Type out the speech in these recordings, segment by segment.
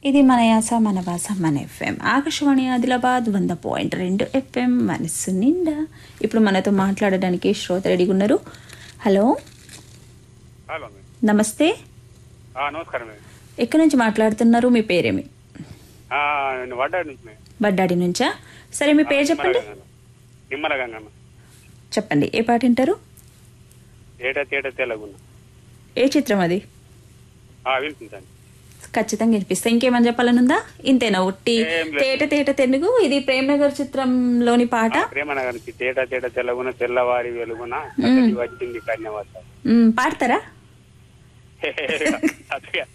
ఇది మన యాస మన భాష మన ఎఫ్ఎం ఆకాశవాణి ఆదిలాబాద్ వంద పాయింట్ రెండు ఎఫ్ఎం మనస్సు నిండా ఇప్పుడు మనతో మాట్లాడడానికి శ్రోత రెడీగా ఉన్నారు హలో హలో మేడం నమస్తే ఆ, నమస్కారం మేడం ఎక్కడి నుంచి మాట్లాడుతున్నారు మీ పేరేమి ఆ, నేను వడ్డాడి నుంచి మేడం బడ్డాడి నుంచా సరే మీ పేరు చెప్పండి నిమ్మల గంగమ్మ చెప్పండి ఏ పాట వింటారు ఏటా తేట తెల్లగున్న ఏ చిత్రం అది ఆ, వినిపించండి ఖచ్చితంగా వినిపిస్తా ఇంకేమని చెప్పాలనుందా ఇంతేనా ఒట్టి ఏం లేదు. తేట తేట తెనుగు ఇది ప్రేమనగర్ చిత్రంలోని పాట ప్రేమనగర్ నుంచి తేట తేట తెల్లగున తెల్లవారి వెలుగున చక్కటి వచ్చింది కన్యవాత మ్, పాడతారా అదే.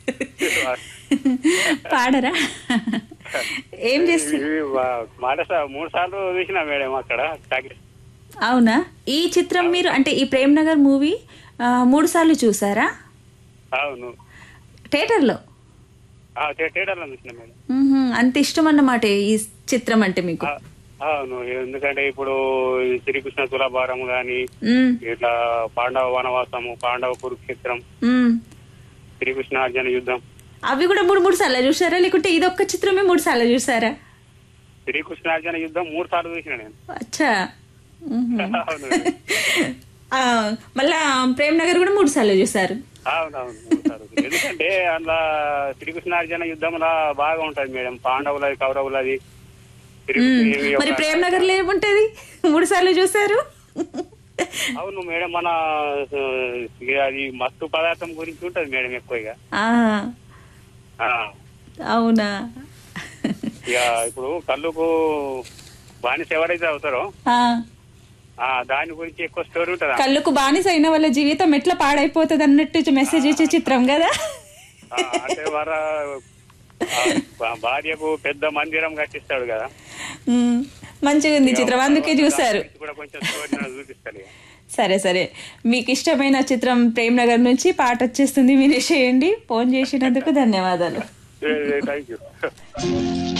పాడరా ఏం చేస్తారు ఇవి వా- మాట సా- మూడు సార్లు చూసిన మేడం అక్కడ టాకీస్. అవునా ఈ చిత్రం మీరు అంటే ఈ ప్రేమ్ నగర్ మూవీ మూడు సార్లు చూసారా అవును థియేటర్లో ఆ, థే- థియేటర్లో చూసిన మేడం మ్హూ. అంత ఇష్టం అన్నమాట ఈ చిత్రం అంటే మీకు ఆ, అవును ఎందుకంటే ఇప్పుడు ఈ శ్రీకృష్ణ తులాభారం గాని మ్, ఇట్లా పాండవ వనవాసము పాండవ కురుక్షేత్రం మ్. శ్రీకృష్ణ అర్జున యుద్ధం అవి కూడా మూడు మూడు సార్లు చూసారా లేకుంటే ఇది ఒక్క చిత్రమే మూడు సార్లు చూసారా శ్రీకృష్ణార్జున యుద్ధం మూడు సార్లు చూసిన నేను అచ్చా మ్హూ. అవును ఆ, మళ్ళా ప్రేమ్ నగర్ కూడా మూడు సార్లు చూసారు అవునవును మూడు సార్లు చూసిన. ఎందుకంటే అందులో శ్రీకృష్ణార్జున యుద్ధంలో బాగా ఉంటది మేడం పాండవులది కౌరవులది శ్రీకృష్ణుని యొక్క- మరి ప్రేమ్ నగర్ లో ఏముంటది మూడు సార్లు చూసారు అవును మేడం మన ఆ, ఇక అది మత్తు పదార్థం గురించి ఉంటది మేడం ఎక్కువగా ఆ, ఆ, అవునా ఇక ఇప్పుడు కళ్ళుకు బానిస ఎవరైతే అవుతారో ఆ, ఆ దాని గురించి ఎక్కువ స్టోరీ ఉంటది కళ్ళకు బానిస అయిన వాళ్ళ జీవితం ఎట్లా పాడైపోతుంది అన్నట్టు మెసేజ్ ఇచ్చే చిత్రం కదా ఆ, అంటే వార ఆ, భా- భార్యకు పెద్ద మందిరం కట్టిస్తాడు కదా ఉమ్, మంచిగా ఉంది చిత్రం అందుకే చూసారు ఇది కూడా కొంచెం స్టోరీ చూపిస్తాడు ఇక. సరే సరే మీకు ఇష్టమైన చిత్రం ప్రేమ్ నగర్ నుంచి పాట వచ్చేస్తుంది వినేసేయండి ఫోన్ చేసినందుకు ధన్యవాదాలు థ్యాంక్ యూ